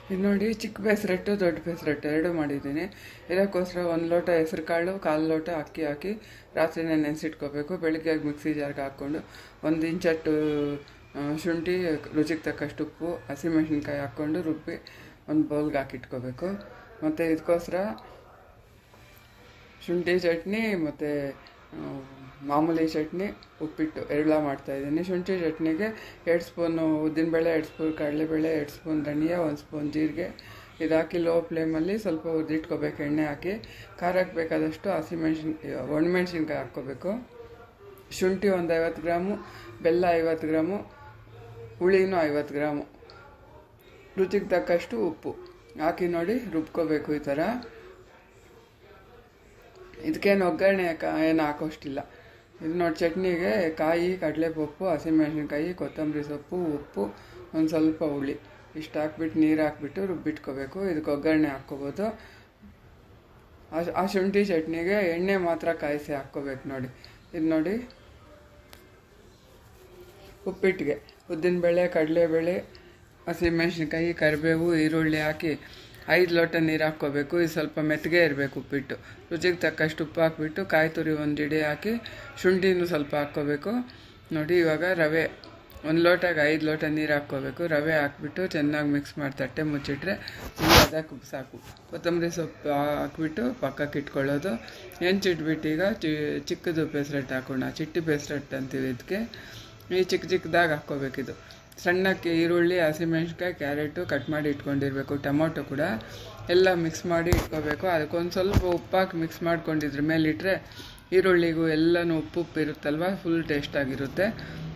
ಇದು ನೋಡಿ ಚಿಕ್ಕ ಬೆಸರಟ್ಟು ದೊಡ್ಡ ಬೆಸರಟ್ಟು ಎರಡು ಮಾಡಿದ್ದೀನಿ ಇದಕ್ಕೋಸ್ಕರ ಒಂದು ಲೋಟ ಹೆಸರು ಕಾಳು ಕಾಲು ಲೋಟ ಅಕ್ಕಿ ಹಾಕಿ ರಾತ್ರಿನೇ ನೆನೆಸಿಟ್ಕೋಬೇಕು ಬೆಳಿಗ್ಗೆ ಮಿಕ್ಸಿ ಜಾರ್ಗೆ ಹಾಕ್ಕೊಂಡು ಒಂದು ಇಂಚಟ್ಟು ಆ, ಶುಂಠಿ ರುಚಿಗೆ ತಕ್ಕಷ್ಟು ಉಪ್ಪು ಹಸಿಮೆಣಸಿನ್ಕಾಯಿ ಹಾಕ್ಕೊಂಡು ರುಬ್ಬಿ ಒಂದು ಬೌಲ್ಗೆ ಹಾಕಿಟ್ಕೋಬೇಕು ಮತ್ತು ಇದಕ್ಕೋಸ್ಕರ ಶುಂಠಿ ಚಟ್ನಿ ಮತ್ತು ಮಾಮೂಲಿ ಚಟ್ನಿ ಉಪ್ಪಿಟ್ಟು ಎಲ್ಲ ಮಾಡ್ತಾಯಿದ್ದೀನಿ ಶುಂಠಿ ಚಟ್ನಿಗೆ ಎರಡು ಸ್ಪೂನು ಉದ್ದಿನಬೇಳೆ ಎರಡು ಸ್ಪೂನ್ ಕಡಲೆಬೇಳೆ ಎರಡು ಸ್ಪೂನ್ ಧನಿಯಾ ಒಂದು ಸ್ಪೂನ್ ಜೀರಿಗೆ ಇದು ಹಾಕಿ ಲೋ ಫ್ಲೇಮಲ್ಲಿ ಸ್ವಲ್ಪ ಹುರಿದಿಟ್ಕೋಬೇಕು ಎಣ್ಣೆ ಹಾಕಿ ಖಾರಕ್ಕೆ ಬೇಕಾದಷ್ಟು ಹಸಿಮೆಣ್ಸಿನ ಒಣಮೆಣ್ಸಿನ್ಕಾಯಿ ಹಾಕ್ಕೋಬೇಕು ಶುಂಠಿ ಒಂದು ಐವತ್ತು ಗ್ರಾಮು ಬೆಲ್ಲ ಐವತ್ತು ಗ್ರಾಮು ಹುಳಿನೂ ಐವತ್ತು ಗ್ರಾಮು ರುಚಿಗೆ ತಕ್ಕಷ್ಟು ಉಪ್ಪು ಹಾಕಿ ನೋಡಿ ರುಬ್ಕೋಬೇಕು ಈ ಥರ ಇದಕ್ಕೇನು ಒಗ್ಗರಣೆ ಕಾ- ಏನು ಹಾಕೋಷ್ಟಿಲ್ಲ ಇದು ನೋಡಿ ಚಟ್ನಿಗೆ ಕಾಯಿ ಕಡಲೆಪಪ್ಪು ಹಸಿಮೆಣಸಿನ್ಕಾಯಿ ಕೊತ್ತಂಬರಿ ಸೊಪ್ಪು ಉಪ್ಪು ಒಂದು ಸ್ವಲ್ಪ ಹುಳಿ ಇಷ್ಟು ಹಾಕ್ಬಿಟ್ಟು ನೀರು ಹಾಕ್ಬಿಟ್ಟು ರುಬ್ಬಿಟ್ಕೋಬೇಕು ಇದಕ್ಕೆ ಒಗ್ಗರಣೆ ಹಾಕ್ಕೋಬೋದು ಆ- ಆ ಶುಂಠಿ ಚಟ್ನಿಗೆ ಎಣ್ಣೆ ಮಾತ್ರ ಕಾಯಿಸಿ ಹಾಕ್ಕೋಬೇಕು ನೋಡಿ ಇದು ನೋಡಿ ಉಪ್ಪಿಟ್ಟಿಗೆ ಉದ್ದಿನಬೇಳೆ ಕಡಲೆಬೇಳೆ ಹಸಿಮೆಣಸಿನ್ಕಾಯಿ ಕರಿಬೇವು ಈರುಳ್ಳಿ ಹಾಕಿ ಐದು ಲೋಟ ನೀರು ಹಾಕ್ಕೋಬೇಕು ಇದು ಸ್ವಲ್ಪ ಮೆತ್ತಗೆ ಇರಬೇಕು ಉಪ್ಪಿಟ್ಟು ರುಚಿಗೆ ತಕ್ಕಷ್ಟು ಉಪ್ಪು ಹಾಕ್ಬಿಟ್ಟು ಕಾಯಿ ತುರಿ ಒಂದು ಇಡಿ ಹಾಕಿ ಶುಂಠಿನೂ ಸ್ವಲ್ಪ ಹಾಕ್ಕೋಬೇಕು ನೋಡಿ ಇವಾಗ ರವೆ ಒಂದು ಲೋಟಗೆ ಐದು ಲೋಟ ನೀರು ಹಾಕ್ಕೋಬೇಕು ರವೆ ಹಾಕ್ಬಿಟ್ಟು ಚೆನ್ನಾಗಿ ಮಿಕ್ಸ್ ಮಾಡಿ ತಟ್ಟೆ ಮುಚ್ಚಿಟ್ರೆ ಹುಳಿ ಅದಕ್ಕೆ ಸಾಕು ಕೊತ್ತಂಬರಿ ಸೊಪ್ಪು ಹಾಕ್ಬಿಟ್ಟು ಪಕ್ಕಕ್ಕೆ ಇಟ್ಕೊಳ್ಳೋದು ಹೆಂಚಿಟ್ಬಿಟ್ಟು ಈಗ ಚಿ ಚಿಕ್ಕದು ಪೆಸರಟ್ಟು ಹಾಕೋಣ ಚಿಟ್ಟಿ ಪೆಸರಟ್ಟು ಅಂತೀವಿ ಇದಕ್ಕೆ ಈ ಚಿಕ್ಕ ಚಿಕ್ಕದಾಗಿ ಹಾಕ್ಕೋಬೇಕಿದು ಸಣ್ಣಕ್ಕೆ ಈರುಳ್ಳಿ ಹಸಿಮೆಣ್ಸಿನ್ಕಾಯಿ ಕ್ಯಾರೆಟು ಕಟ್ ಮಾಡಿ ಇಟ್ಕೊಂಡಿರ್ಬೇಕು ಟೊಮೊಟೊ ಕೂಡ ಎಲ್ಲ ಮಿಕ್ಸ್ ಮಾಡಿ ಇಟ್ಕೋಬೇಕು ಅದಕ್ಕೊಂದು ಸ್ವಲ್ಪ ಉಪ್ಪಾಕಿ ಮಿಕ್ಸ್ ಮಾಡ್ಕೊಂಡಿದ್ರ ಮೇಲೆ ಇಟ್ಟರೆ ಈರುಳ್ಳಿಗೂ ಎಲ್ಲನೂ ಉಪ್ಪು ಉಪ್ಪು ಇರುತ್ತಲ್ವ ಫುಲ್ ಟೇಸ್ಟಾಗಿರುತ್ತೆ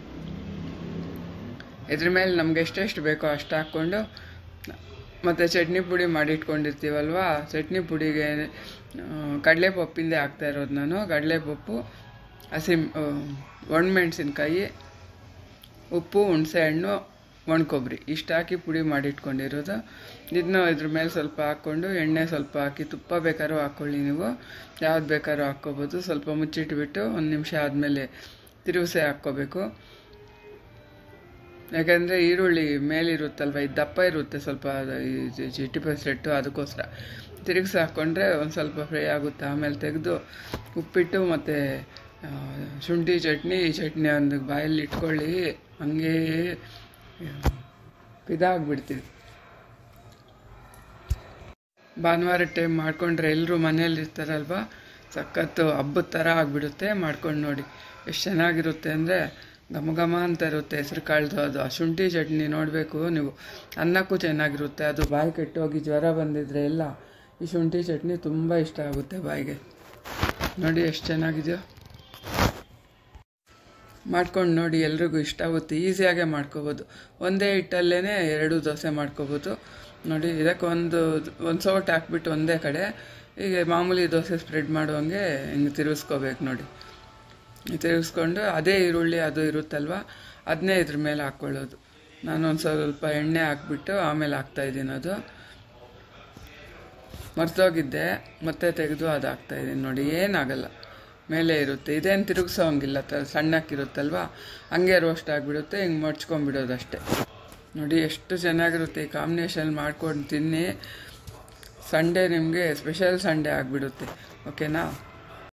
ಇದ್ರ ಮೇಲೆ ನಮ್ಗೆ ಎಷ್ಟೆಷ್ಟು ಬೇಕೋ ಅಷ್ಟು ಹಾಕ್ಕೊಂಡು ಮತ್ತು ಚಟ್ನಿ ಪುಡಿ ಮಾಡಿ ಇಟ್ಕೊಂಡಿರ್ತೀವಲ್ವ ಚಟ್ನಿ ಪುಡಿಗೆ ಕಡಲೆಪಪ್ಪಿಂದೆ ಹಾಕ್ತಾ ಇರೋದು ನಾನು ಕಡಲೆಪಪ್ಪು ಹಸಿ ಒಣಮೆಣ್ಸಿನ್ಕಾಯಿ ಉಪ್ಪು ಹುಣಸೆಹಣ್ಣು ಒಣಕೊಬ್ಬರಿ ಇಷ್ಟು ಹಾಕಿ ಪುಡಿ ಮಾಡಿ ಇಟ್ಕೊಂಡಿರೋದು ಇದನ್ನ ಇದ್ರ ಮೇಲೆ ಸ್ವಲ್ಪ ಹಾಕ್ಕೊಂಡು ಎಣ್ಣೆ ಸ್ವಲ್ಪ ಹಾಕಿ ತುಪ್ಪ ಬೇಕಾದ್ರೂ ಹಾಕ್ಕೊಳ್ಳಿ ನೀವು ಯಾವ್ದು ಬೇಕಾದ್ರೂ ಹಾಕ್ಕೋಬೋದು ಸ್ವಲ್ಪ ಮುಚ್ಚಿಟ್ಬಿಟ್ಟು ಒಂದು ನಿಮಿಷ ಆದಮೇಲೆ ತಿರುಗಿಸೆ ಹಾಕ್ಕೋಬೇಕು ಯಾಕಂದರೆ ಈರುಳ್ಳಿ ಮೇಲಿರುತ್ತಲ್ವ ಇದು ದಪ್ಪ ಇರುತ್ತೆ ಸ್ವಲ್ಪ ಅದು ಈ ಚಿ- ಚಿಟ್ಟಿ ಪೆಸರೆಟ್ಟು ಅದಕ್ಕೋಸ್ಕರ ತಿರುಗಿಸಿ ಹಾಕ್ಕೊಂಡ್ರೆ ಒಂದು ಸ್ವಲ್ಪ ಫ್ರೈ ಆಗುತ್ತೆ ಆಮೇಲೆ ತೆಗೆದು ಉಪ್ಪಿಟ್ಟು ಮತ್ತು ಆ, ಶುಂಠಿ ಚಟ್ನಿ ಈ ಚಟ್ನಿ ಒಂದು ಬಾಯಲ್ಲಿ ಇಟ್ಕೊಳ್ಳಿ ಹಂಗೇ ಇದಾಗ್ಬಿಡ್ತೀವಿ ಭಾನುವಾರ ಟೈಮ್ ಮಾಡ್ಕೊಂಡ್ರೆ ಎಲ್ಲರೂ ಮನೇಲಿ ಇರ್ತಾರಲ್ವ ಸಖತ್ತು ಹಬ್ಬದ ಥರ ಆಗಿಬಿಡುತ್ತೆ ಮಾಡ್ಕೊಂಡು ನೋಡಿ ಎಷ್ಟು ಚೆನ್ನಾಗಿರುತ್ತೆ ಅಂದರೆ ಘಮ ಘಮ ಅಂತ ಇರುತ್ತೆ ಹೆಸ್ರು ಕಾಳ್ದು ಅದು ಆ ಶುಂಠಿ ಚಟ್ನಿ ನೋಡಬೇಕು ನೀವು ಅನ್ನಕ್ಕೂ ಚೆನ್ನಾಗಿರುತ್ತೆ ಅದು ಬಾಯಿ ಕೆಟ್ಟೋಗಿ ಜ್ವರ ಬಂದಿದ್ರೆ ಎಲ್ಲ ಈ ಶುಂಠಿ ಚಟ್ನಿ ತುಂಬ ಇಷ್ಟ ಆಗುತ್ತೆ ಬಾಯಿಗೆ ನೋಡಿ ಎಷ್ಟು ಚೆನ್ನಾಗಿದೆಯೋ ಮಾಡ್ಕೊಂಡು ನೋಡಿ ಎಲ್ರಿಗೂ ಇಷ್ಟ ಆಗುತ್ತೆ ಈಸಿಯಾಗೆ ಮಾಡ್ಕೋಬೋದು ಒಂದೇ ಹಿಟ್ಟಲ್ಲೇ ಎರಡು ದೋಸೆ ಮಾಡ್ಕೋಬೋದು ನೋಡಿ ಇದಕ್ಕೆ ಒಂದು ಒಂದು ಸೌಟ್ ಹಾಕ್ಬಿಟ್ಟು ಒಂದೇ ಕಡೆ ಈಗ ಮಾಮೂಲಿ ದೋಸೆ ಸ್ಪ್ರೆಡ್ ಮಾಡುವಂಗೆ ಹಿಂಗೆ ತಿರುಗಿಸ್ಕೋಬೇಕು ನೋಡಿ ತಿರುಗಿಸ್ಕೊಂಡು ಅದೇ ಈರುಳ್ಳಿ ಅದು ಇರುತ್ತಲ್ವ ಅದನ್ನೇ ಇದ್ರ ಮೇಲೆ ಹಾಕ್ಕೊಳ್ಳೋದು ನಾನು ಒಂದು ಸ್ವಲ್ಪ ಎಣ್ಣೆ ಹಾಕ್ಬಿಟ್ಟು ಆಮೇಲೆ ಹಾಕ್ತಾಯಿದ್ದೀನಿ ಅದು ಮರ್ತೋಗಿದ್ದೆ ಮತ್ತೆ ತೆಗೆದು ಅದು ಹಾಕ್ತಾಯಿದ್ದೀನಿ ನೋಡಿ ಏನಾಗಲ್ಲ ಮೇಲೆ ಇರುತ್ತೆ ಇದೇನು ತಿರುಗಿಸೋಂಗಿಲ್ಲ ತ ಸಣ್ಣಕ್ಕಿರುತ್ತಲ್ವ ಹಂಗೆ ರೋಸ್ಟ್ ಆಗಿಬಿಡುತ್ತೆ ಹಿಂಗೆ ಮಡ್ಚ್ಕೊಂಡ್ಬಿಡೋದು ಅಷ್ಟೇ ನೋಡಿ ಎಷ್ಟು ಚೆನ್ನಾಗಿರುತ್ತೆ ಈ ಕಾಂಬಿನೇಷನ್ ಮಾಡ್ಕೊಂಡು ತಿನ್ನಿ ಸಂಡೇ ನಿಮಗೆ ಸ್ಪೆಷಲ್ ಸಂಡೇ ಆಗಿಬಿಡುತ್ತೆ ಓಕೆನಾ